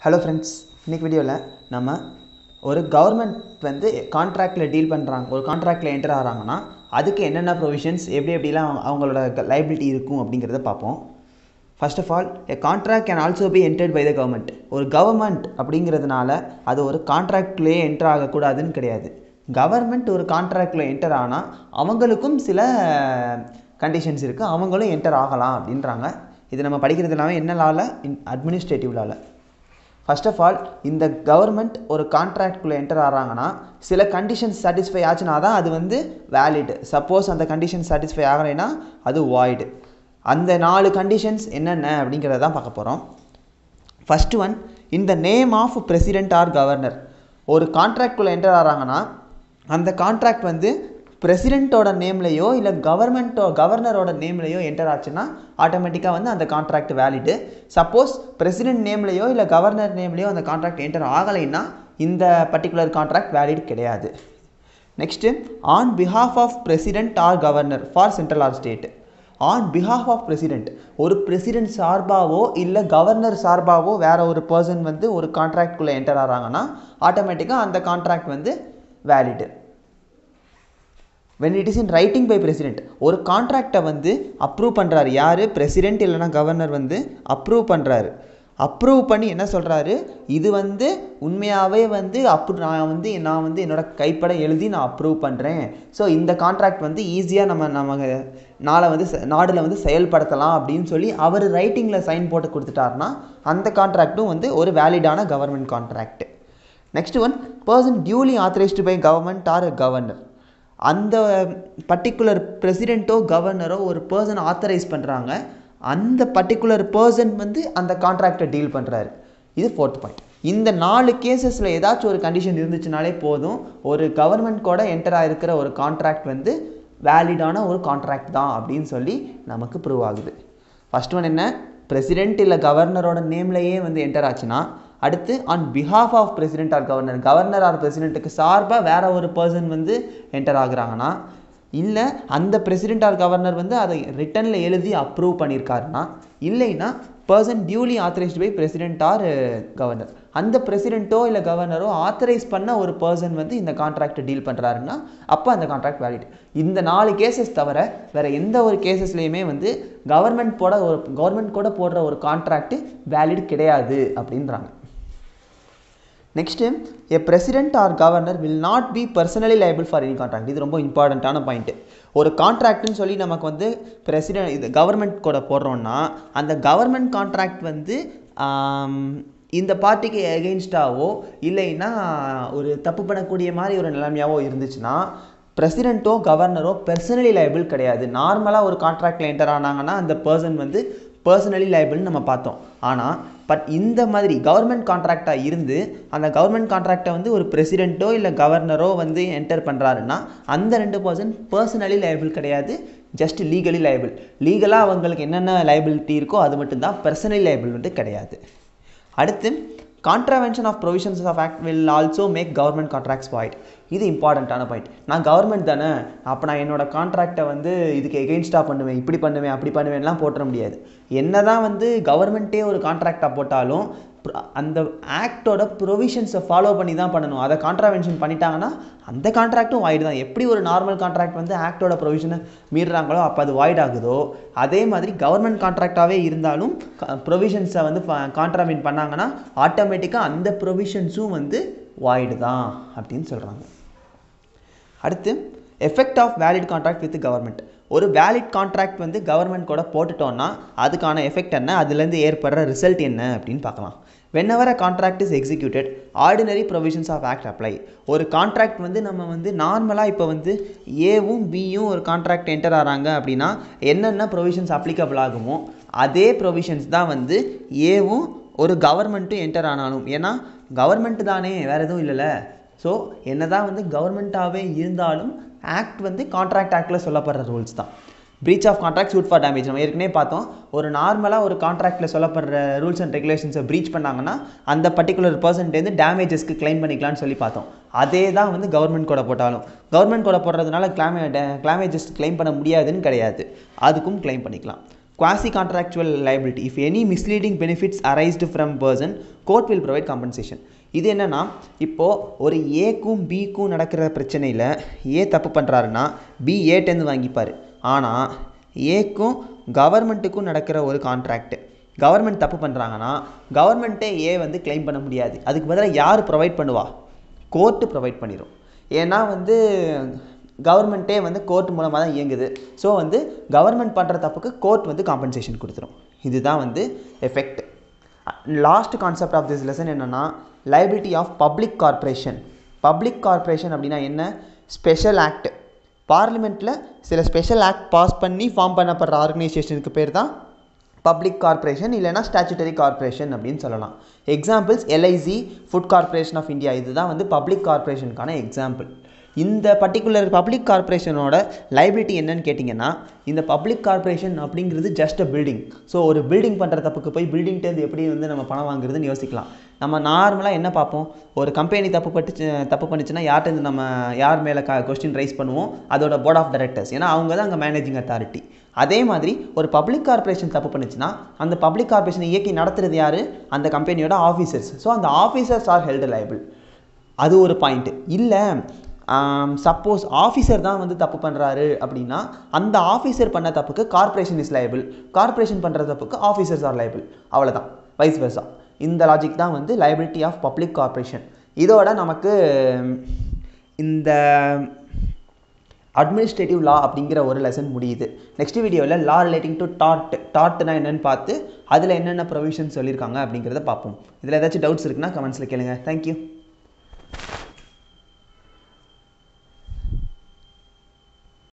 hello friends இன்னைக்கு வீடியோவில் நம்ம ஒரு கவர்மெண்ட் வந்து கான்ட்ராக்டில் டீல் பண்ணுறாங்க ஒரு கான்ட்ராக்டில் என்டர் ஆகிறாங்கன்னா அதுக்கு என்னென்ன ப்ரொவிஷன்ஸ் எப்படி எப்படிலாம் அவங்க- அவங்களோட லைபிலிட்டி இருக்கும் அப்படிங்கிறத பார்ப்போம் first of all a contract can also be entered by the government ஒரு கவர்மெண்ட் அப்படிங்கிறதுனால அது ஒரு கான்ட்ராக்ட்லேயே என்டர் ஆகக்கூடாதுன்னு கிடையாது கவர்மெண்ட் ஒரு கான்ட்ராக்டில் என்டர் ஆனால் அவங்களுக்கும் சில கண்டிஷன்ஸ் இருக்குது அவங்களும் என்டர் ஆகலாம் அப்படின்றாங்க இது நம்ம படிக்கிறது எல்லாமே என்ன லாவில் அட்மினிஸ்ட்ரேட்டிவ் லாவில் ஃபர்ஸ்ட் ஆஃப் ஆல் இந்த கவர்மெண்ட் ஒரு கான்ட்ராக்ட்குள்ளே என்டர் ஆகிறாங்கன்னா சில கண்டிஷன்ஸ் சாட்டிஸ்ஃபை ஆச்சுனா தான் அது வந்து வேலிட் சப்போஸ் அந்த கண்டிஷன் சாட்டிஸ்ஃபை ஆகலைன்னா அது வாய்டு அந்த நாலு கண்டிஷன்ஸ் என்னென்ன அப்படிங்கிறத தான் பார்க்க போகிறோம் ஃபர்ஸ்ட் ஒன் இந்த name of president or governor ஒரு கான்ட்ராக்ட்குள்ளே என்டர் ஆகிறாங்கன்னா அந்த கான்ட்ராக்ட் வந்து பிரசிடெண்ட்டோட நேம்லேயோ இல்லை கவர்மெண்ட்டோ கவர்னரோட நேம்லேயோ என்டர் ஆச்சுன்னா ஆட்டோமேட்டிக்காக வந்து அந்த கான்ட்ராக்ட் வேலிடு சப்போஸ் பிரசிடென்ட் நேம்லேயோ இல்லை கவர்னர் நேம்லேயோ அந்த கான்ட்ராக்ட் என்டர் ஆகலைன்னா இந்த பர்டிகுலர் கான்ட்ராக்ட் வேலிட் கிடையாது next on behalf of president or governor for central or state on behalf of president ஒரு பிரசிடென்ட் சார்பாவோ இல்லை கவர்னர் சார்பாவோ வேற ஒரு பர்சன் வந்து ஒரு கான்ட்ராக்ட்குள்ளே என்டர் ஆகிறாங்கன்னா ஆட்டோமேட்டிக்காக அந்த கான்ட்ராக்ட் வந்து valid when it is in writing by president ஒரு கான்ட்ராக்டை வந்து அப்ரூவ் பண்ணுறாரு யார் பிரசிடென்ட் இல்லைன்னா கவர்னர் வந்து அப்ரூவ் பண்ணுறாரு அப்ரூவ் பண்ணி என்ன சொல்கிறாரு இது வந்து உண்மையாகவே வந்து அப்ரூ நான் வந்து நான் வந்து என்னோட கைப்பட எழுதி நான் அப்ரூவ் பண்ணுறேன் ஸோ இந்த கான்ட்ராக்ட் வந்து ஈஸியாக நம்ம நம்ம நாளை வந்து செ- நாடுல வந்து செயல்படுத்தலாம் அப்படின்னு சொல்லி அவர் ரைட்டிங்கில் சைன் போட்டு கொடுத்துட்டாருன்னா அந்த கான்ட்ராக்ட்டும் வந்து ஒரு வேலிடான government contract next one person duly authorised by government or governor அந்த பர்டிகுலர் பிரசிடெண்ட்டோ கவர்னரோ ஒரு பர்சன் ஆத்தரைஸ் பண்ணுறாங்க அந்த பர்டிகுலர் பர்சன் வந்து அந்த கான்ட்ராக்டை டீல் பண்ணுறாரு இது ஃபோர்த் பாயிண்ட் இந்த நாலு கேசஸில் ஏதாச்சும் ஒரு கண்டிஷன் இருந்துச்சுனாலே போதும் ஒரு கவர்மெண்ட் கூட என்டர் ஆகிருக்கிற ஒரு கான்ட்ராக்ட் வந்து வேலிடான ஒரு கான்ட்ராக்ட் தான் அப்படின்னு சொல்லி நமக்கு ப்ரூவ் ஆகுது ஃபர்ஸ்ட் ஒன் என்ன பிரசிடென்ட் இல்லை கவர்னரோட நேம்லேயே வந்து என்டர் ஆச்சுன்னா அடுத்து on behalf of president or governor governor or பிரசிடென்ட்டுக்கு சார்பாக வேற ஒரு பர்சன் வந்து என்டர் ஆகுறாங்கன்னா இல்லை அந்த பிரசிடென்ட் ஆர் கவர்னர் வந்து அதை ரிட்டனில் எழுதி அப்ரூவ் பண்ணியிருக்காருன்னா இல்லைன்னா person duly authorised by president or governor அந்த பிரசிடென்ட்டோ இல்லை கவர்னரோ ஆத்தரைஸ் பண்ண ஒரு பர்சன் வந்து இந்த கான்ட்ராக்டை டீல் பண்ணுறாருன்னா அப்போ அந்த கான்ட்ராக்ட் வேலிட் இந்த நாலு கேசஸ் தவிர வேற எந்த ஒரு கேசஸ்லையுமே வந்து கவர்மெண்ட் போட ஒரு கவர்மெண்ட் கூட போடுற ஒரு கான்ட்ராக்ட் வேலிட் கிடையாது அப்படின்றாங்க next a president or governor will not be personally liable for any contract இது ரொம்ப இம்பார்ட்டண்ட்டான பாயிண்ட் ஒரு கான்ட்ராக்ட்னு சொல்லி நமக்கு வந்து பிரசிடென்ட் இது கவர்மெண்ட் கூட போடுறோம்னா அந்த கவர்மெண்ட் கான்ட்ராக்ட் வந்து ஆம், இந்த பார்ட்டிக்கு எகெயின்ஸ்டாவோ இல்லைன்னா ஒரு தப்பு பண்ணக்கூடிய மாதிரி ஒரு நிலைமையாவோ இருந்துச்சுன்னா பிரசிடென்ட்டோ கவர்னரோ பர்சனலி லைபிள் கிடையாது நார்மலாக ஒரு கான்ட்ராக்டில் என்டர் ஆனாங்கன்னா அந்த பர்சன் வந்து பர்சனலி லைபிள்னு நம்ம பார்த்தோம் ஆனால் பட் இந்த மாதிரி கவர்மெண்ட் கான்ட்ராக்டாக இருந்து அந்த கவர்மெண்ட் கான்ட்ராக்டை வந்து ஒரு பிரசிடென்ட்டோ இல்லை கவர்னரோ வந்து என்டர் பண்ணுறாருன்னா அந்த ரெண்டு பர்சன் பர்சனலி லைபிள் கிடையாது ஜஸ்ட் லீகலி லைபிள் லீகலாக அவங்களுக்கு என்னென்ன லைபிலிட்டி இருக்கோ அது மட்டும்தான் பர்சனலி லைபிள் வந்து கிடையாது அடுத்து contravention of provisions of act will also make government contracts void இது இம்பார்ட்டண்ட்டான பாயிண்ட் நான் கவர்மெண்ட் தானே அப்போ நான் என்னோட கான்ட்ராக்டை வந்து இதுக்கு எகெயின்ஸ்டாக பண்ணுவேன் இப்படி பண்ணுவேன் அப்படி பண்ணுவேன்லாம் போட்டுற முடியாது என்னதான் வந்து கவர்மெண்ட்டே ஒரு கான்ட்ராக்டாக போட்டாலும் pr- அந்த ஆக்டோட ப்ரொவிஷன்ஸை ஃபாலோ பண்ணி தான் பண்ணணும் அதை கான்ட்ராவென்ஷன் பண்ணிட்டாங்கன்னா அந்த கான்ட்ராக்ட்டும் வாய்டு தான் எப்படி ஒரு நார்மல் கான்ட்ராக்ட் வந்து ஆக்டோட ப்ரொவிஷனை மீறுறாங்களோ அப்போ அது வாய்ட் ஆகுதோ அதே மாதிரி கவர்மெண்ட் கான்ட்ராக்டாகவே இருந்தாலும் ப்ரொவிஷன்ஸை வந்து கான்ட்ராவென்ட் பண்ணாங்கன்னா ஆட்டோமேட்டிக்காக அந்த ப்ரொவிஷன்ஸும் வந்து வாய்டு தான் அப்படின்னு சொல்கிறாங்க அடுத்து effect of valid contract with government ஒரு வேலிட் கான்ட்ராக்ட் வந்து கவர்மெண்ட் கூட போட்டுட்டோம்னா அதுக்கான எஃபெக்ட் என்ன அதுலேருந்து ஏற்படுற ரிசல்ட் என்ன அப்படின்னு பார்க்கலாம் whenever a contract is executed ordinary provisions of act apply ஒரு கான்ட்ராக்ட் வந்து நம்ம வந்து நார்மலாக இப்போ வந்து ஏவும் பியும் ஒரு கான்ட்ராக்ட் என்டர் ஆகிறாங்க அப்படின்னா என்னென்ன ப்ரொவிஷன்ஸ் அப்ளிகபிள் ஆகுமோ அதே ப்ரொவிஷன்ஸ் தான் வந்து ஏவும் ஒரு கவர்மெண்ட்டும் என்டர் ஆனாலும் ஏன்னா கவர்மெண்ட் தானே வேறு எதுவும் இல்லைல்ல ஸோ என்னதான் வந்து கவர்மெண்ட்டாகவே இருந்தாலும் ஆக்ட் வந்து கான்ட்ராக்ட் ஆக்டில் சொல்லப்படுற ரூல்ஸ் தான் breach of contract suit for damage நம்ம ஏற்கனவே பார்த்தோம் ஒரு நார்மலாக ஒரு கான்ட்ராக்டில் சொல்லப்படுற ரூல்ஸ் அண்ட் ரெகுலேஷன்ஸை ப்ரீச் பண்ணாங்கன்னா அந்த பர்டிகுலர் பர்சன்டேருந்து டேமேஜஸ்க்கு க்ளைம் பண்ணிக்கலாம்னு சொல்லி பார்த்தோம் அதே தான் வந்து கவர்மெண்ட் கூட போட்டாலும் கவர்மெண்ட் கூட போடுறதுனால கிளாமே கிளாமேஜஸ் க்ளைம் பண்ண முடியாதுன்னு கிடையாது அதுக்கும் க்ளைம் பண்ணிக்கலாம் quasi contractual liability if any misleading benefits arised from person court will provide compensation இது என்னன்னா இப்போது ஒரு ஏக்கும் பிக்கும் நடக்கிற பிரச்சனையில் ஏ தப்பு பண்ணுறாருன்னா பி ஏட்டேருந்து வாங்கிப்பார் ஆனால் ஏக்கும் கவர்மெண்ட்டுக்கும் நடக்கிற ஒரு கான்ட்ராக்ட் கவர்மெண்ட் தப்பு பண்ணுறாங்கன்னா கவர்மெண்ட்டே ஏ வந்து கிளைம் பண்ண முடியாது அதுக்கு பதிலாக யார் ப்ரொவைட் பண்ணுவா கோர்ட்டு ப்ரொவைட் பண்ணிடும் ஏன்னா வந்து கவர்மெண்ட்டே வந்து கோர்ட் மூலமாக தான் இயங்குது ஸோ வந்து கவர்மெண்ட் பண்ணுற தப்புக்கு கோர்ட் வந்து காம்பன்சேஷன் கொடுத்துரும் இதுதான் வந்து effect last concept of this lesson என்னென்னா liability of public corporation public corporation அப்படின்னா என்ன ஸ்பெஷல் ஆக்ட் பார்லிமெண்ட்டில் சில ஸ்பெஷல் ஆக்ட் பாஸ் பண்ணி ஃபார்ம் பண்ணப்படுற ஆர்கனைசேஷனுக்கு பேர் தான் பப்ளிக் கார்ப்பரேஷன் இல்லைனா ஸ்டாச்சுட்டரி கார்ப்பரேஷன் அப்படின்னு சொல்லலாம் examples LIC food corporation of India இதுதான் வந்து பப்ளிக் கார்ப்பரேஷனுக்கான எக்ஸாம்பிள் இந்த பர்டிகுலர் பப்ளிக் கார்ப்பரேஷனோட லைபிலிட்டி என்னன்னு கேட்டிங்கன்னா இந்த பப்ளிக் கார்ப்பரேஷன் அப்படிங்கிறது ஜஸ்ட் அ பில்டிங் ஸோ ஒரு பில்டிங் பண்ணுற தப்புக்கு போய் பில்டிங்ட்டேருந்து எப்படி வந்து நம்ம பணம் வாங்குறதுன்னு யோசிக்கலாம் நம்ம நார்மலாக என்ன பார்ப்போம் ஒரு கம்பெனி தப்பு பட்டு தப்பு பண்ணிச்சுன்னா யார்கிட்ட நம்ம யார் மேலே க கொஸ்டின் ரைஸ் பண்ணுவோம் அதோட போர்ட் ஆஃப் டைரக்டர்ஸ் ஏன்னா அவங்க தான் அங்கே மேனேஜிங் அத்தாரிட்டி அதே மாதிரி ஒரு பப்ளிக் கார்ப்பரேஷன் தப்பு பண்ணுச்சுன்னா அந்த பப்ளிக் கார்ப்பரேஷனை இயக்கி நடத்துறது யார் அந்த கம்பெனியோட ஆஃபீஸர்ஸ் ஸோ அந்த ஆஃபீஸர்ஸ் ஆர் ஹெல்டு லைபிள் அது ஒரு பாயிண்ட்டு இல்லை சப்போஸ் ஆஃபீஸர் தான் வந்து தப்பு பண்ணுறாரு அப்படின்னா அந்த ஆஃபீஸர் பண்ண தப்புக்கு கார்ப்பரேஷன் இஸ் லைபிள் கார்ப்பரேஷன் பண்ணுற தப்புக்கு ஆஃபீஸர்ஸ் ஆர் லைபிள் அவ்வளோதான் வைஸ் வெர்சா இந்த லாஜிக் தான் வந்து லைபிலிட்டி ஆஃப் பப்ளிக் கார்ப்பரேஷன் இதோட நமக்கு இந்த அட்மினிஸ்ட்ரேட்டிவ் லா அப்படிங்கிற ஒரு லெசன் முடியுது நெக்ஸ்ட் வீடியோவில் லா ரிலேட்டிங் டு டாட் டாட்னா என்னென்னு பார்த்து அதில் என்னென்ன ப்ரொவிஷன் சொல்லியிருக்காங்க அப்படிங்கிறத பார்ப்போம் இதில் ஏதாச்சும் டவுட்ஸ் இருக்குன்னா கமெண்ட்ஸில் கேளுங்க தேங்க்யூ